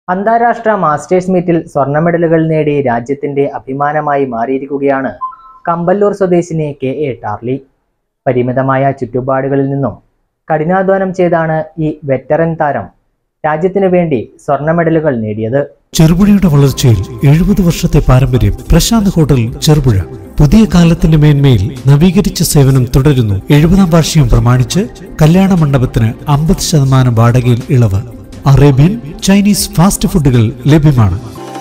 അന്താരാഷ്ട്ര മാസ്റ്റേഴ്സ് മീറ്റിൽ സ്വർണ്ണ മെഡലുകൾ നേടി രാജ്യത്തിന്റെ അഭിമാനമായി മാറിയിരിക്കുകയാണ് കമ്പല്ലൂർ സ്വദേശിനി കെ എ ടാർലി പരിമിതമായ ചുറ്റുപാടുകളിൽ നിന്നും കഠിനാധ്വാനം ചെയ്താണ് ഈ വെറ്ററൻ താരം രാജ്യത്തിനു വേണ്ടി സ്വർണ്ണ മെഡലുകൾ നേടിയത് ചെറുപുഴയുടെ വളർച്ചയിൽ എഴുപത് വർഷത്തെ പാരമ്പര്യം പ്രശാന്ത് ഹോട്ടൽ ചെറുപുഴ പുതിയ കാലത്തിന്റെ മേന്മയിൽ നവീകരിച്ച സേവനം തുടരുന്നു എഴുപതാം വാർഷികം പ്രമാണിച്ച് കല്യാണ മണ്ഡപത്തിന് അമ്പത് ശതമാനം വാടകയിൽ ഇളവ് അറേബ്യൻ ചൈനീസ് ഫാസ്റ്റ് ഫുഡുകൾ ലഭ്യമാണ്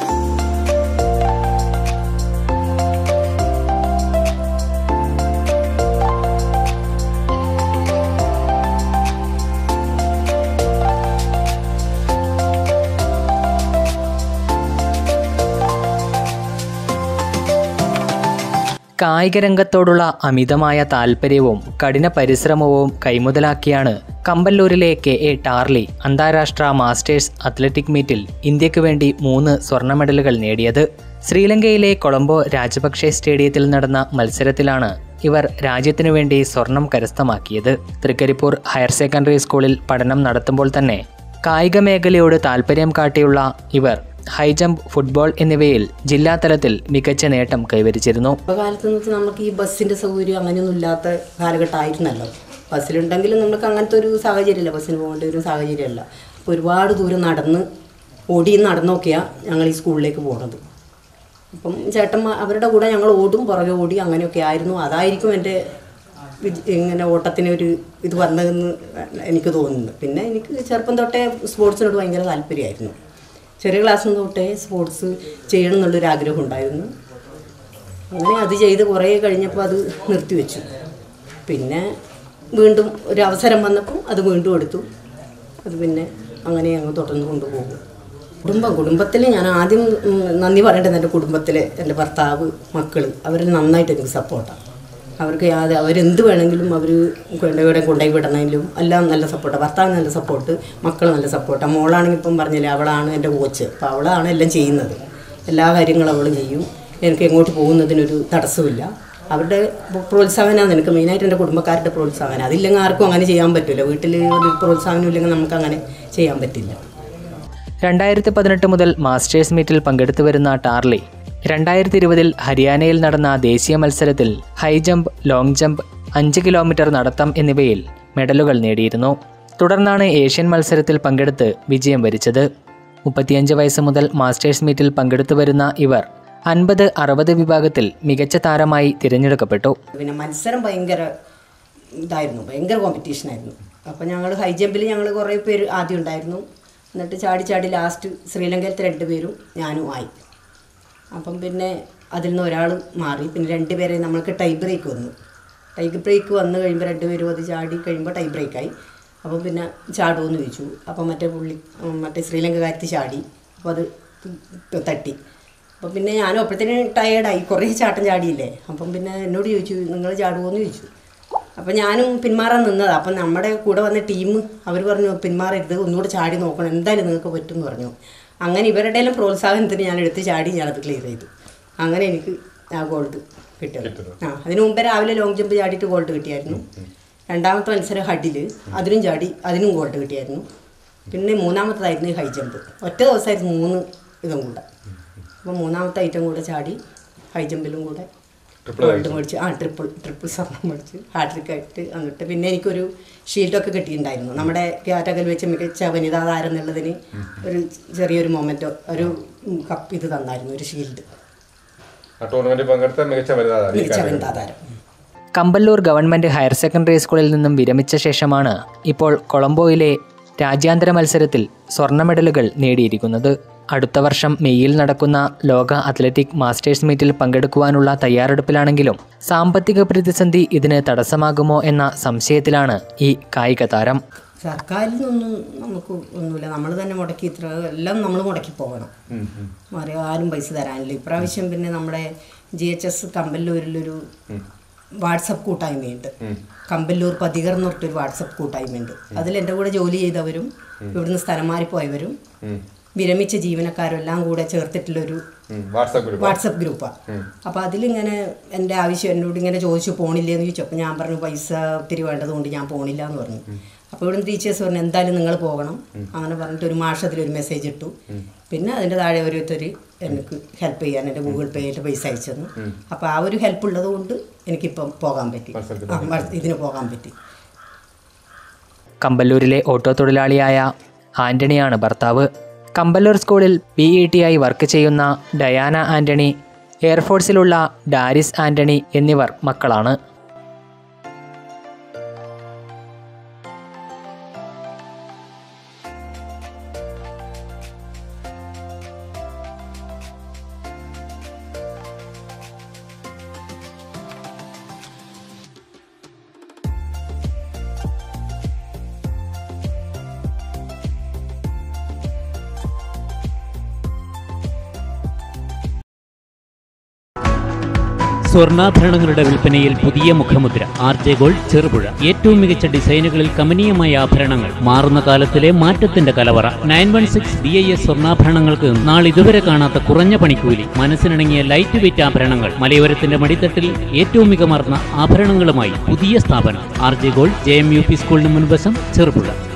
കായിക രംഗത്തോടുള്ള അമിതമായ താല്പര്യവും കഠിന പരിശ്രമവും കൈമുതലാക്കിയാണ് കമ്പല്ലൂരിലെ കെ എ ടാർലി അന്താരാഷ്ട്ര മാസ്റ്റേഴ്സ് അത്ലറ്റിക് മീറ്റിൽ ഇന്ത്യക്ക് വേണ്ടി മൂന്ന് സ്വർണ്ണ മെഡലുകൾ നേടിയത് ശ്രീലങ്കയിലെ കൊളംബോ രാജപക്ഷെ സ്റ്റേഡിയത്തിൽ നടന്ന മത്സരത്തിലാണ് ഇവർ രാജ്യത്തിനു വേണ്ടി സ്വർണം കരസ്ഥമാക്കിയത് തൃക്കരിപ്പൂർ ഹയർ സെക്കൻഡറി സ്കൂളിൽ പഠനം നടത്തുമ്പോൾ തന്നെ കായിക മേഖലയോട് താല്പര്യം കാട്ടിയുള്ള ഇവർ ഹൈജമ്പ് ഫുട്ബോൾ എന്നിവയിൽ ജില്ലാതലത്തിൽ മികച്ച നേട്ടം കൈവരിച്ചിരുന്നു ഇപ്പോൾ കാലത്ത് എന്ന് വെച്ചാൽ നമുക്ക് ഈ ബസ്സിൻ്റെ സൗകര്യം അങ്ങനെയൊന്നും ഇല്ലാത്ത കാലഘട്ടമായിരുന്നല്ലോ ബസ്സിലുണ്ടെങ്കിലും നമുക്ക് അങ്ങനത്തെ ഒരു സാഹചര്യമില്ല ബസ്സിന് പോകേണ്ട ഒരു സാഹചര്യമല്ല അപ്പോൾ ഒരുപാട് ദൂരം നടന്ന് ഓടിയും നടന്നൊക്കെയാണ് ഞങ്ങൾ ഈ സ്കൂളിലേക്ക് പോകുന്നത് അപ്പം ചേട്ടന്മാർ അവരുടെ കൂടെ ഞങ്ങൾ ഓടും പുറകെ ഓടി അങ്ങനെയൊക്കെ ആയിരുന്നു അതായിരിക്കും എൻ്റെ വിജ- ഇങ്ങനെ ഓട്ടത്തിന് ഒരു ഇത് വന്നതെന്ന് എനിക്ക് തോന്നുന്നു പിന്നെ എനിക്ക് ചെറുപ്പം തൊട്ടേ സ്പോർട്സിനോട് ഭയങ്കര താല്പര്യമായിരുന്നു ചെറിയ ക്ലാസ്സിൽ നിന്ന് തൊട്ടേ സ്പോർട്സ് ചെയ്യണം എന്നുള്ളൊരു ആഗ്രഹം ഉണ്ടായിരുന്നു അങ്ങനെ അത് ചെയ്ത് കുറേ കഴിഞ്ഞപ്പോൾ അത് നിർത്തിവെച്ചു പിന്നെ വീണ്ടും ഒരു അവസരം വന്നപ്പോൾ അത് വീണ്ടും എടുത്തു അത് പിന്നെ അങ്ങനെ അങ്ങ് തുടർന്ന് കൊണ്ടുപോകും കുടുംബം കുടുംബത്തിൽ ഞാൻ ആദ്യം ഉം, നന്ദി പറയേണ്ടത് എൻ്റെ കുടുംബത്തിലെ എൻ്റെ ഭർത്താവ് മക്കൾ അവർ നന്നായിട്ട് എനിക്ക് സപ്പോർട്ടാണ് അവർക്ക് യാതെ അവരെന്ത് വേണമെങ്കിലും അവർ കൊണ്ടുപോയി കൊണ്ടുപോയി വിടണമെങ്കിലും എല്ലാം നല്ല സപ്പോർട്ടാണ് ഭർത്താവിന് നല്ല സപ്പോർട്ട് മക്കൾ നല്ല സപ്പോർട്ടാണ് മോളാണെങ്കിൽ ഇപ്പം പറഞ്ഞില്ലേ അവളാണ് എൻ്റെ കോച്ച് അപ്പോൾ അവളാണ് എല്ലാം ചെയ്യുന്നത് എല്ലാ കാര്യങ്ങളും അവൾ ചെയ്യും എനിക്ക് എങ്ങോട്ട് പോകുന്നതിനൊരു തടസ്സമില്ല അവരുടെ പ്രോത്സാഹനമാണ് എനിക്ക് മെയിനായിട്ട് എൻ്റെ കുടുംബക്കാരുടെ പ്രോത്സാഹനം അതില്ലെങ്കിൽ ആർക്കും അങ്ങനെ ചെയ്യാൻ പറ്റില്ല വീട്ടിൽ ഒരു പ്രോത്സാഹനം ഇല്ലെങ്കിൽ നമുക്ക് അങ്ങനെ ചെയ്യാൻ പറ്റില്ല രണ്ടായിരത്തി പതിനെട്ട് മുതൽ മാസ്റ്റേഴ്സ് മീറ്റിൽ പങ്കെടുത്തു വരുന്ന ടാർലി രണ്ടായിരത്തി ഇരുപതിൽ ഹരിയാനയിൽ നടന്ന ദേശീയ മത്സരത്തിൽ ഹൈ ജമ്പ് ലോങ് ജമ്പ് അഞ്ച് കിലോമീറ്റർ നടത്തം എന്നിവയിൽ മെഡലുകൾ നേടിയിരുന്നു തുടർന്നാണ് ഏഷ്യൻ മത്സരത്തിൽ പങ്കെടുത്ത് വിജയം വരിച്ചത് മുപ്പത്തിയഞ്ച് വയസ്സ് മുതൽ മാസ്റ്റേഴ്സ് മീറ്റിൽ പങ്കെടുത്തു വരുന്ന ഇവർ അൻപത് അറുപത് വിഭാഗത്തിൽ മികച്ച താരമായി തിരഞ്ഞെടുക്കപ്പെട്ടു പിന്നെ മത്സരം ഭയങ്കര ഇതായിരുന്നു ഭയങ്കര കോമ്പറ്റീഷൻ ആയിരുന്നു അപ്പോൾ ഞങ്ങൾ ഹൈ ജമ്പിൽ ഞങ്ങൾ കുറേ പേര് ആദ്യം ഉണ്ടായിരുന്നു എന്നിട്ട് ചാടി ചാടി ലാസ്റ്റ് ശ്രീലങ്കയിലത്തെ രണ്ട് പേരും ഞാനും ആയി അപ്പം പിന്നെ അതിൽ നിന്ന് ഒരാൾ മാറി പിന്നെ രണ്ട് പേരെ നമ്മൾക്ക് ടൈ ബ്രേക്ക് വന്നു ടൈ ബ്രേക്ക് വന്നു കഴിയുമ്പോൾ രണ്ട് പേരും അത് ചാടി കഴിയുമ്പോൾ ടൈ ബ്രേക്കായി അപ്പം പിന്നെ ചാടുമെന്ന് ചോദിച്ചു അപ്പം മറ്റേ പുള്ളി ഉം, മറ്റേ ശ്രീലങ്കക്കാരത്തി ചാടി അപ്പോൾ അത് തട്ടി അപ്പം പിന്നെ ഞാനും അപ്പോഴത്തേന് ടയേർഡായി കുറേ ചാട്ടം ചാടിയില്ലേ അപ്പം പിന്നെ എന്നോട് ചോദിച്ചു നിങ്ങൾ ചാടുമോയെന്ന് ചോദിച്ചു അപ്പം ഞാനും പിന്മാറാൻ നിന്നതാണ് അപ്പം നമ്മുടെ കൂടെ വന്ന ടീം അവർ പറഞ്ഞു പിന്മാറരുത് ഒന്നുകൂടെ ചാടി നോക്കണം എന്തായാലും നിങ്ങൾക്ക് പറ്റും എന്ന് പറഞ്ഞു അങ്ങനെ ഇവരുടെ എല്ലാം പ്രോത്സാഹനത്തിന് ഞാൻ എടുത്ത് ചാടി ഞാനത് ക്ലിയർ ചെയ്തു അങ്ങനെ എനിക്ക് ആ ഗോൾഡ് കിട്ടിയത് ആ അതിനു മുമ്പേ രാവിലെ ലോങ് ജമ്പ് ചാടിയിട്ട് ഗോൾഡ് കിട്ടിയായിരുന്നു രണ്ടാമത്തെ മത്സരം ഹഡിൽ അതിനും ചാടി അതിനും ഗോൾഡ് കിട്ടിയായിരുന്നു പിന്നെ മൂന്നാമത്തതായിരുന്നു ഹൈ ജമ്പ് ഒറ്റ ദിവസമായിരുന്നു മൂന്ന് ഇതും കൂടെ അപ്പോൾ മൂന്നാമത്തെ ഐറ്റം കൂടെ ചാടി ഹൈ ജമ്പിലും കൂടെ ഗോൾഡ് മേടിച്ച് ആ ട്രിപ്പിൾ ട്രിപ്പിൾ സ്വർണം മേടിച്ച് ഹാട്രിക് ആയിട്ട് എന്നിട്ട് പിന്നെ എനിക്കൊരു ഷീൽഡൊക്കെ കിട്ടിയിട്ടുണ്ടായിരുന്നു നമ്മുടെ ക്യാറ്റഗൽ വെച്ച് മികച്ച വനിതാ താരം എന്നുള്ളതിന് ഒരു ചെറിയൊരു മൊമെൻറ്റോ ഒരു കപ്പ് ഇത് തന്നായിരുന്നു ഒരു ഷീൽഡ് ആ ടൂർണമെന്റിൽ പങ്കെടുത്ത മികച്ച വനിതാ താരം. ഈ മികച്ച കാര്യം. വനിതാ താരം കമ്പല്ലൂർ ഗവൺമെൻറ് ഹയർ സെക്കൻഡറി സ്കൂളിൽ നിന്നും വിരമിച്ച ശേഷമാണ് ഇപ്പോൾ കൊളംബോയിലെ രാജ്യാന്തര മത്സരത്തിൽ സ്വർണ്ണ മെഡലുകൾ നേടിയിരിക്കുന്നത് അടുത്ത വർഷം മെയ്യിൽ നടക്കുന്ന ലോക അത്ലറ്റിക് മാസ്റ്റേഴ്സ് മീറ്റിൽ പങ്കെടുക്കുവാനുള്ള തയ്യാറെടുപ്പിലാണെങ്കിലും സാമ്പത്തിക പ്രതിസന്ധി ഇതിന് തടസ്സമാകുമോ എന്ന സംശയത്തിലാണ് ഈ കായിക താരം സർക്കാരിൽ നിന്നൊന്നും നമുക്ക് ഒന്നുമില്ല നമ്മൾ തന്നെ മുടക്കി ഇത്ര എല്ലാം നമ്മൾ മുടക്കി പോകണം മാറി ആരും പൈസ തരാനില്ല ഇപ്രാവശ്യം പിന്നെ നമ്മുടെ ജി എച്ച് എസ് കമ്പല്ലൂരിലൊരു വാട്സപ്പ് കൂട്ടായ്മയുണ്ട് കമ്പല്ലൂർ പതികർ എന്ന് പറഞ്ഞിട്ടൊരു വാട്സപ്പ് കൂട്ടായ്മയുണ്ട് അതിൽ എൻ്റെ കൂടെ ജോലി ചെയ്തവരും ഇവിടുന്ന് സ്ഥലം മാറിപ്പോയവരും വിരമിച്ച ജീവനക്കാരും എല്ലാം കൂടെ ചേർത്തിട്ടുള്ളൊരു ഉം. വാട്സാപ്പ് ഗ്രൂപ്പ് വാട്സപ്പ് ഗ്രൂപ്പാണ് അപ്പോൾ അതിലിങ്ങനെ എൻ്റെ ആവശ്യം എന്നോട് ഇങ്ങനെ ചോദിച്ചു പോണില്ലേ എന്ന് ചോദിച്ചു അപ്പോൾ ഞാൻ പറഞ്ഞു പൈസ ഒത്തിരി വേണ്ടതുകൊണ്ട് ഞാൻ പോണില്ല എന്ന് പറഞ്ഞു അപ്പോൾ ഇവിടുന്ന് ടീച്ചേഴ്സ് പറഞ്ഞു എന്തായാലും നിങ്ങൾ പോകണം അങ്ങനെ പറഞ്ഞിട്ട് ഒരു മാസത്തിൽ ഒരു മെസ്സേജ് ഇട്ടു പിന്നെ അതിൻ്റെ താഴെ ഓരോരുത്തർ എനിക്ക് ഹെൽപ്പ് ചെയ്യാൻ എൻ്റെ ഗൂഗിൾ പേ ആയിട്ട് പൈസ അയച്ചു തന്നു അപ്പോൾ ആ ഒരു ഹെൽപ്പ് ഉള്ളത് കൊണ്ട് എനിക്കിപ്പം പോകാൻ പറ്റി മത്സരത്തിന് ആ, മത്സ- ഇതിന് പോകാൻ പറ്റി കമ്പല്ലൂരിലെ ഓട്ടോ തൊഴിലാളിയായ ആന്റണിയാണ് ഭർത്താവ് കമ്പല്ലൂർ സ്കൂളിൽ പി ഇ ടി ആയി വർക്ക് ചെയ്യുന്ന ഡയാന ആന്റണി എയർഫോഴ്സിലുള്ള ഡാരിസ് ആന്റണി എന്നിവർ മക്കളാണ് സ്വർണ്ണാഭരണങ്ങളുടെ വിൽപ്പനയിൽ പുതിയ മുഖമുദ്ര ആർ ജെ ഗോൾഡ് ചെറുപുഴ ഏറ്റവും മികച്ച ഡിസൈനുകളിൽ കമനീയമായ ആഭരണങ്ങൾ മാറുന്ന കാലത്തിലെ മാറ്റത്തിന്റെ കലവറ nine one six B I S സ്വർണ്ണാഭരണങ്ങൾക്ക് നാളിതുവരെ കാണാത്ത കുറഞ്ഞ പണിക്കൂലി മനസ്സിനിണങ്ങിയ ലൈറ്റ് വെയിറ്റ് ആഭരണങ്ങൾ മലയോരത്തിന്റെ മടിത്തട്ടിൽ ഏറ്റവും മികമാർന്ന ആഭരണങ്ങളുമായി പുതിയ സ്ഥാപനം R J gold J M U P സ്കൂളിന് മുൻവശം ചെറുപുഴ